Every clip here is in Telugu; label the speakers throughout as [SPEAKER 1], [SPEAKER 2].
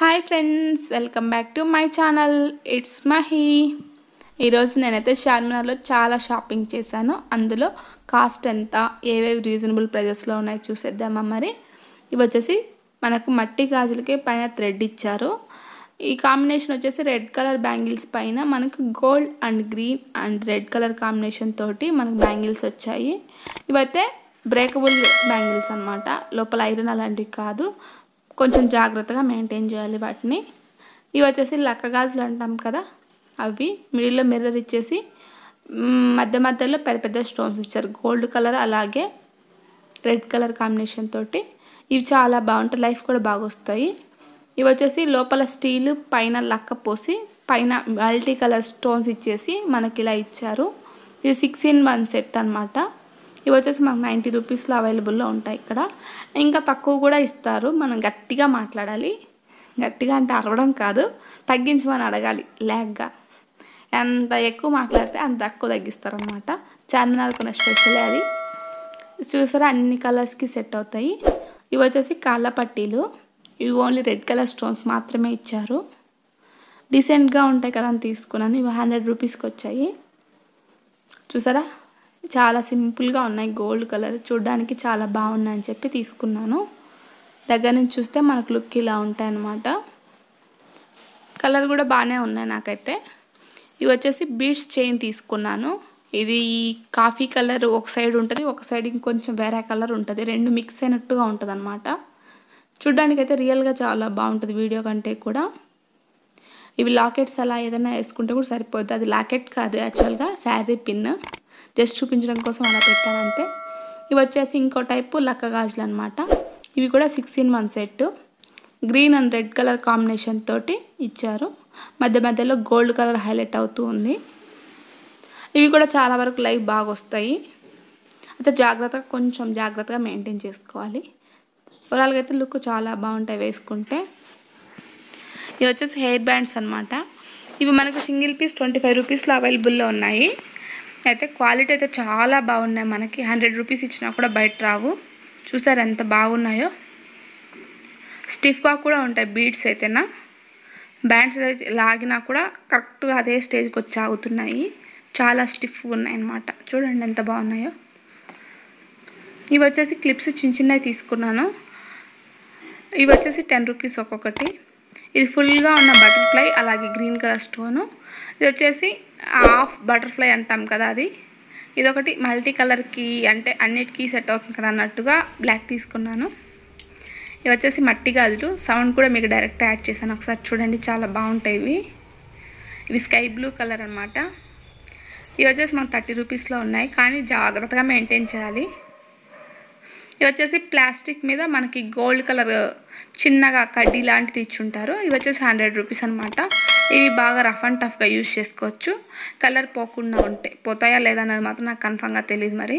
[SPEAKER 1] Hi friends welcome back to my channel it's Mahi ఈరోజు నేనైతే చార్మినార్లో చాలా షాపింగ్ చేశాను అందులో కాస్ట్ ఎంత ఏవేవి రీజనబుల్ ప్రైజెస్లో ఉన్నాయో చూసేద్దామా మరి ఇవి వచ్చేసి మనకు మట్టి గాజులకి పైన థ్రెడ్ ఇచ్చారు ఈ కాంబినేషన్ వచ్చేసి రెడ్ కలర్ బ్యాంగిల్స్ పైన మనకు gold and green and red colour combination తోటి మనకు బ్యాంగిల్స్ వచ్చాయి ఇవైతే బ్రేకబుల్ బ్యాంగిల్స్ అనమాట లోపల ఐరన్ అలాంటివి కాదు కొంచెం జాగ్రత్తగా మెయింటైన్ చేయాలి వాటిని ఇవి వచ్చేసి లక్క గాజులు అంటాం కదా అవి మిడిల్లో మిర్రర్ ఇచ్చేసి మ్, మధ్య మధ్యలో పెద్ద పెద్ద స్టోన్స్ ఇచ్చారు గోల్డ్ కలర్ అలాగే రెడ్ కలర్ కాంబినేషన్ తోటి ఇవి చాలా బాగుంటాయి లైఫ్ కూడా బాగా వస్తాయి ఇవి వచ్చేసి లోపల స్టీల్ పైన లక్క పోసి పైన మల్టీ కలర్ స్టోన్స్ ఇచ్చేసి మనకి ఇలా ఇచ్చారు ఇది సిక్స్ ఇన్ వన్ సెట్ అనమాట ఇవి వచ్చేసి మనకు నైంటీ రూపీస్లో అవైలబుల్లో ఉంటాయి ఇక్కడ ఇంకా తక్కువ కూడా ఇస్తారు మనం గట్టిగా మాట్లాడాలి గట్టిగా అంటే అరవడం కాదు తగ్గించమని అడగాలి లేగ్గా ఎంత ఎక్కువ మాట్లాడితే అంత తక్కువ తగ్గిస్తారనమాట చార్మినార్ కొన్న స్పెషల్ అది చూసారా అన్ని కలర్స్కి సెట్ అవుతాయి ఇవి వచ్చేసి కాళ్ళ పట్టీలు ఇవి ఓన్లీ రెడ్ కలర్ స్టోన్స్ మాత్రమే ఇచ్చారు డీసెంట్గా ఉంటాయి కదా అని తీసుకున్నాను ఇవి హండ్రెడ్ రూపీస్కి వచ్చాయి చూసారా చాలా సింపుల్గా ఉన్నాయి గోల్డ్ కలర్ చూడడానికి చాలా బాగున్నాయని చెప్పి తీసుకున్నాను దగ్గర నుంచి చూస్తే మనకు లుక్ ఇలా ఉంటాయన్నమాట కలర్ కూడా బాగానే ఉన్నాయి నాకైతే ఇవి వచ్చేసి బీడ్స్ చైన్ తీసుకున్నాను ఇది కాఫీ కలర్ ఒక సైడ్ ఉంటుంది ఒక సైడ్ ఇంకొంచెం వేరే కలర్ ఉంటుంది రెండు మిక్స్ అయినట్టుగా ఉంటుంది అనమాట చూడ్డానికైతే రియల్గా చాలా బాగుంటుంది వీడియో కంటే కూడా ఇవి లాకెట్స్ అలా ఏదైనా వేసుకుంటే కూడా సరిపోద్ది అది లాకెట్ కాదు యాక్చువల్గా శారీ పిన్ జస్ట్ చూపించడం కోసం అలా పెట్టాను అంతే ఇవి వచ్చేసి ఇంకో టైపు లక్క గాజులు అనమాట ఇవి కూడా six in one set green and red colour combination తోటి ఇచ్చారు మధ్య మధ్యలో గోల్డ్ కలర్ హైలైట్ అవుతూ ఉంది ఇవి కూడా చాలా వరకు లైవ్ బాగా వస్తాయి అయితే జాగ్రత్తగా కొంచెం జాగ్రత్తగా మెయింటైన్ చేసుకోవాలి ఓవరాల్గా అయితే లుక్ చాలా బాగుంటాయి వేసుకుంటే ఇవి వచ్చేసి హెయిర్ బ్యాండ్స్ అనమాట ఇవి మనకు సింగిల్ పీస్ ట్వంటీ ఫైవ్ రూపీస్లో అవైలబుల్లో ఉన్నాయి అయితే క్వాలిటీ అయితే చాలా బాగున్నాయి మనకి హండ్రెడ్ రూపీస్ ఇచ్చినా కూడా బయట రావు చూసారు ఎంత బాగున్నాయో స్టిఫ్గా కూడా ఉంటాయి బీడ్స్ అయితేనా బ్యాండ్స్ అయితే లాగినా కూడా కరెక్ట్గా అదే స్టేజ్కి వచ్చి ఆగుతున్నాయి చాలా స్టిఫ్గా ఉన్నాయి అన్నమాట చూడండి ఎంత బాగున్నాయో ఇవి వచ్చేసి క్లిప్స్ చిన్న చిన్నవి తీసుకున్నాను ఇవి వచ్చేసి టెన్ రూపీస్ ఒక్కొక్కటి ఇది ఫుల్గా ఉన్న బటర్ఫ్లై అలాగే గ్రీన్ కలర్ స్టోను ఇది వచ్చేసి హాఫ్ బటర్ఫ్లై అంటాం కదా అది ఇది ఒకటి మల్టీ కలర్కి అంటే అన్నిటికీ సెట్ అవుతుంది కదా అన్నట్టుగా బ్లాక్ తీసుకున్నాను ఇవి వచ్చేసి మట్టి గాజులు సౌండ్ కూడా మీకు డైరెక్ట్ యాడ్ చేశాను ఒకసారి చూడండి చాలా బాగుంటాయి ఇవి ఇవి స్కై బ్లూ కలర్ అనమాట ఇవి వచ్చేసి మనకు థర్టీ రూపీస్లో ఉన్నాయి కానీ జాగ్రత్తగా మెయింటైన్ చేయాలి ఇవి వచ్చేసి ప్లాస్టిక్ మీద మనకి గోల్డ్ కలర్ చిన్నగా కడ్డీ లాంటిది ఇచ్చుంటారు ఇవి వచ్చేసి హండ్రెడ్ రూపీస్ అనమాట ఇవి బాగా రఫ్ అండ్ టఫ్గా యూజ్ చేసుకోవచ్చు కలర్ పోకుండా ఉంటాయి పోతాయా లేదా అన్నది మాత్రం నాకు కన్ఫామ్గా తెలియదు మరి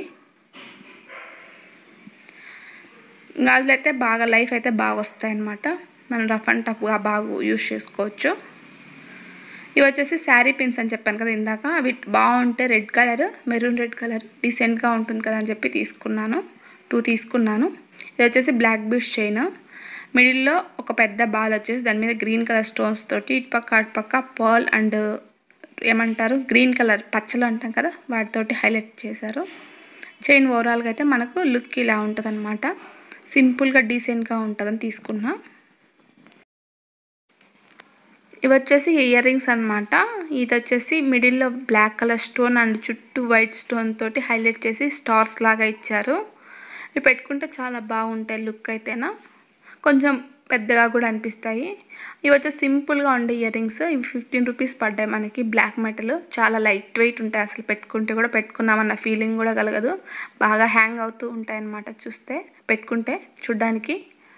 [SPEAKER 1] గాజులు అయితే బాగా లైఫ్ అయితే బాగా వస్తాయి అన్నమాట మనం రఫ్ అండ్ టఫ్గా బాగా యూజ్ చేసుకోవచ్చు ఇవి వచ్చేసి శారీ పిన్స్ అని చెప్పాను కదా ఇందాక అవి బాగుంటే red colour maroon red colour డీసెంట్గా ఉంటుంది కదా అని చెప్పి తీసుకున్నాను టూ తీసుకున్నాను ఇది వచ్చేసి బ్లాక్ బీడ్స్ చైన్ మిడిల్లో ఒక పెద్ద బాల్ వచ్చేసి దాని మీద గ్రీన్ కలర్ స్టోన్స్ తోటి ఇటు పక్క అటు పక్క పర్ల్ అండ్ ఏమంటారు గ్రీన్ కలర్ పచ్చలు అంటాం కదా వాటితోటి హైలైట్ చేశారు చైన్ ఓవరాల్గా అయితే మనకు లుక్ ఇలా ఉంటుంది అనమాట సింపుల్గా డీసెంట్గా ఉంటుందని తీసుకున్నా ఇవి వచ్చేసి ఇయర్ రింగ్స్ అనమాట ఇది వచ్చేసి మిడిల్లో బ్లాక్ కలర్ స్టోన్ అండ్ చుట్టూ వైట్ స్టోన్ తోటి హైలైట్ చేసి స్టార్స్ లాగా ఇచ్చారు ఇవి పెట్టుకుంటే చాలా బాగుంటాయి లుక్ అయితేనా కొంచెం పెద్దగా కూడా అనిపిస్తాయి ఇవి వచ్చేసి సింపుల్గా ఉండే ఇయర్ రింగ్స్ ఇవి ఫిఫ్టీన్ రూపీస్ పడ్డాయి మనకి బ్లాక్ మెటల్ చాలా లైట్ వెయిట్ ఉంటాయి అసలు పెట్టుకుంటే కూడా పెట్టుకున్నామన్న ఫీలింగ్ కూడా కలగదు బాగా హ్యాంగ్ అవుతూ ఉంటాయి అన్నమాట చూస్తే పెట్టుకుంటే చూడ్డానికి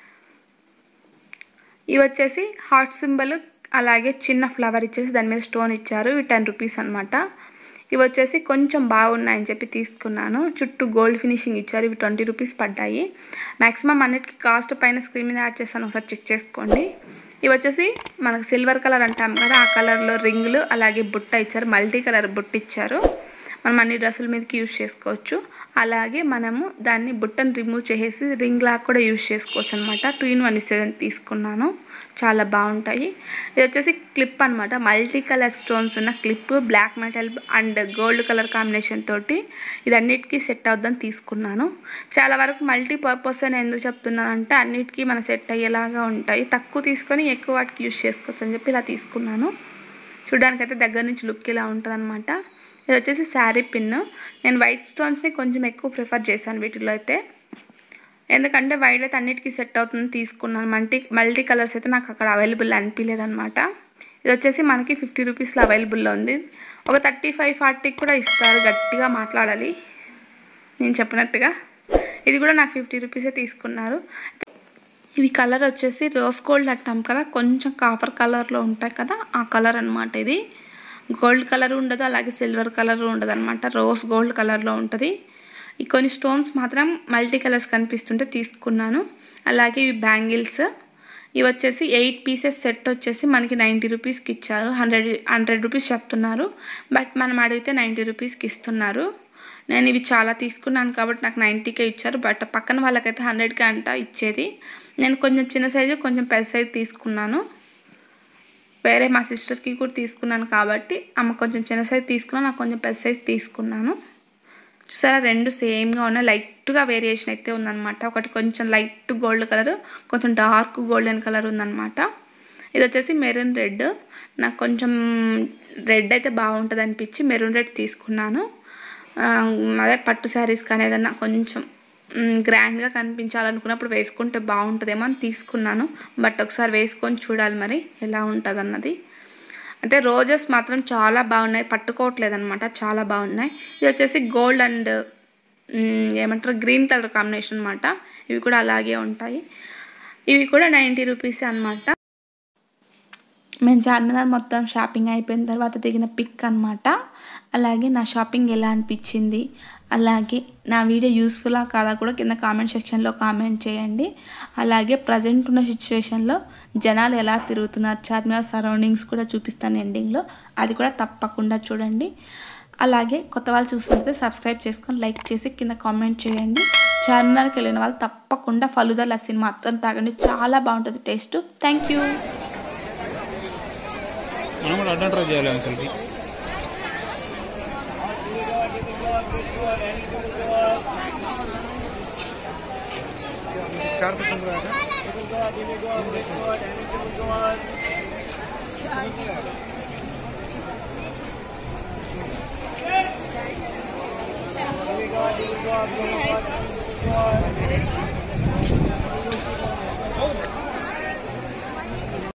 [SPEAKER 1] ఇవి వచ్చేసి హార్ట్ సింబల్ అలాగే చిన్న ఫ్లవర్ ఇచ్చేసి దాని మీద స్టోన్ ఇచ్చారు ఇవి టెన్ రూపీస్ అనమాట ఇవి వచ్చేసి కొంచెం బాగున్నాయని చెప్పి తీసుకున్నాను చుట్టూ గోల్డ్ ఫినిషింగ్ ఇచ్చారు ఇవి ట్వంటీ రూపీస్ పడ్డాయి మ్యాక్సిమం అన్నిటికీ కాస్ట్ పైన స్క్రీన్ మీద యాడ్ చేస్తాను ఒకసారి చెక్ చేసుకోండి ఇవి వచ్చేసి మనకు సిల్వర్ కలర్ అంటాం కదా ఆ కలర్లో రింగులు అలాగే బుట్ట ఇచ్చారు మల్టీ కలర్ బుట్ట ఇచ్చారు మనం అన్ని డ్రెస్సుల మీదకి యూజ్ చేసుకోవచ్చు అలాగే మనము దాన్ని బుట్టను రిమూవ్ చేసేసి రింగ్ లాగా కూడా యూజ్ చేసుకోవచ్చు అనమాట టూ ఇన్ వన్ సెవెన్ తీసుకున్నాను చాలా బాగుంటాయి ఇది వచ్చేసి క్లిప్ అనమాట మల్టీ కలర్ స్టోన్స్ ఉన్న clip black metal and gold colour combination తోటి ఇది అన్నిటికీ సెట్ అవుద్దని తీసుకున్నాను చాలా వరకు మల్టీ పర్పస్ అని ఎందుకు చెప్తున్నాను అంటే అన్నిటికీ మన సెట్ అయ్యేలాగా ఉంటాయి తక్కువ తీసుకొని ఎక్కువ వాటికి యూజ్ చేసుకోవచ్చు అని చెప్పి ఇలా తీసుకున్నాను చూడడానికి అయితే దగ్గర నుంచి లుక్ ఇలా ఉంటుంది అనమాట ఇది వచ్చేసి శారీ పిన్ నేను వైట్ స్టోన్స్ని కొంచెం ఎక్కువ ప్రిఫర్ చేశాను వీటిలో అయితే ఎందుకంటే వైట్ అయితే అన్నిటికీ సెట్ అవుతుంది తీసుకున్నాను మల్టీ మల్టీ కలర్స్ అయితే నాకు అక్కడ అవైలబుల్ అనిపించలేదు అనమాట ఇది వచ్చేసి మనకి ఫిఫ్టీ రూపీస్లో అవైలబుల్లో ఉంది ఒక థర్టీ ఫైవ్ ఫార్టీకి కూడా ఇస్తారు గట్టిగా మాట్లాడాలి నేను చెప్పినట్టుగా ఇది కూడా నాకు ఫిఫ్టీ రూపీసే తీసుకున్నారు ఇవి కలర్ వచ్చేసి రోజ్ గోల్డ్ అంటాం కదా కొంచెం కాపర్ కలర్లో ఉంటాయి కదా ఆ కలర్ అనమాట ఇది గోల్డ్ కలర్ ఉండదు అలాగే సిల్వర్ కలర్ ఉండదు అనమాట రోజ్ గోల్డ్ కలర్లో ఉంటుంది ఈ కొన్ని స్టోన్స్ మాత్రం మల్టీ కలర్స్ కనిపిస్తుంటే తీసుకున్నాను అలాగే ఇవి బ్యాంగిల్స్ ఇవి వచ్చేసి ఎయిట్ పీసెస్ సెట్ వచ్చేసి మనకి నైంటీ రూపీస్కి ఇచ్చారు హండ్రెడ్ హండ్రెడ్ రూపీస్ చెప్తున్నారు బట్ మనం అడిగితే నైంటీ రూపీస్కి ఇస్తున్నారు నేను ఇవి చాలా తీసుకున్నాను కాబట్టి నాకు నైంటీకే ఇచ్చారు బట్ పక్కన వాళ్ళకైతే హండ్రెడ్కే అంట ఇచ్చేది నేను కొంచెం చిన్న సైజు కొంచెం పెద్ద సైజు తీసుకున్నాను వేరే మా సిస్టర్కి కూడా తీసుకున్నాను కాబట్టి ఆమె కొంచెం చిన్న సైజు తీసుకున్నాను నాకు కొంచెం పెద్ద సైజు తీసుకున్నాను చూసారా రెండు సేమ్గా ఉన్నాయి లైట్గా వేరియేషన్ అయితే ఉందన్నమాట ఒకటి కొంచెం లైట్ గోల్డ్ కలర్ కొంచెం డార్క్ గోల్డెన్ కలర్ ఉందన్నమాట ఇది వచ్చేసి మెరూన్ రెడ్ నాకు కొంచెం రెడ్ అయితే బాగుంటుంది అనిపించి మెరూన్ రెడ్ తీసుకున్నాను అదే పట్టు శారీస్ కానీ ఏదన్నా కొంచెం గ్రాండ్గా కనిపించాలనుకున్నప్పుడు వేసుకుంటే బాగుంటుందేమో అని తీసుకున్నాను బట్ ఒకసారి వేసుకొని చూడాలి మరి ఎలా ఉంటుంది అన్నది అంటే రోజెస్ మాత్రం చాలా బాగున్నాయి పట్టుకోవట్లేదు అనమాట చాలా బాగున్నాయి ఇది వచ్చేసి గోల్డ్ అండ్ ఏమంటారు గ్రీన్ కలర్ కాంబినేషన్ అనమాట ఇవి కూడా అలాగే ఉంటాయి ఇవి కూడా నైంటీ రూపీస్ అనమాట మేము చార్మినార్ మొత్తం షాపింగ్ అయిపోయిన తర్వాత దిగిన పిక్ అనమాట అలాగే నా షాపింగ్ ఎలా అనిపించింది అలాగే నా వీడియో యూస్ఫుల్లా కాదా కూడా కింద కామెంట్ సెక్షన్లో కామెంట్ చేయండి అలాగే ప్రజెంట్ ఉన్న సిచ్యువేషన్లో జనాలు ఎలా తిరుగుతున్నారు చార్మినార్ సరౌండింగ్స్ కూడా చూపిస్తాను ఎండింగ్లో అది కూడా తప్పకుండా చూడండి అలాగే కొత్త వాళ్ళు చూస్తుంటే సబ్స్క్రైబ్ చేసుకొని లైక్ చేసి కింద కామెంట్ చేయండి చార్మినార్కి వెళ్ళిన వాళ్ళు తప్పకుండా ఫలుదా లస్సీని మాత్రం తాగండి చాలా బాగుంటుంది టేస్ట్ థ్యాంక్ యూ
[SPEAKER 2] మనం కూడా అడ్డం ట్రై చేయాలి అసలుకి
[SPEAKER 3] Thank you.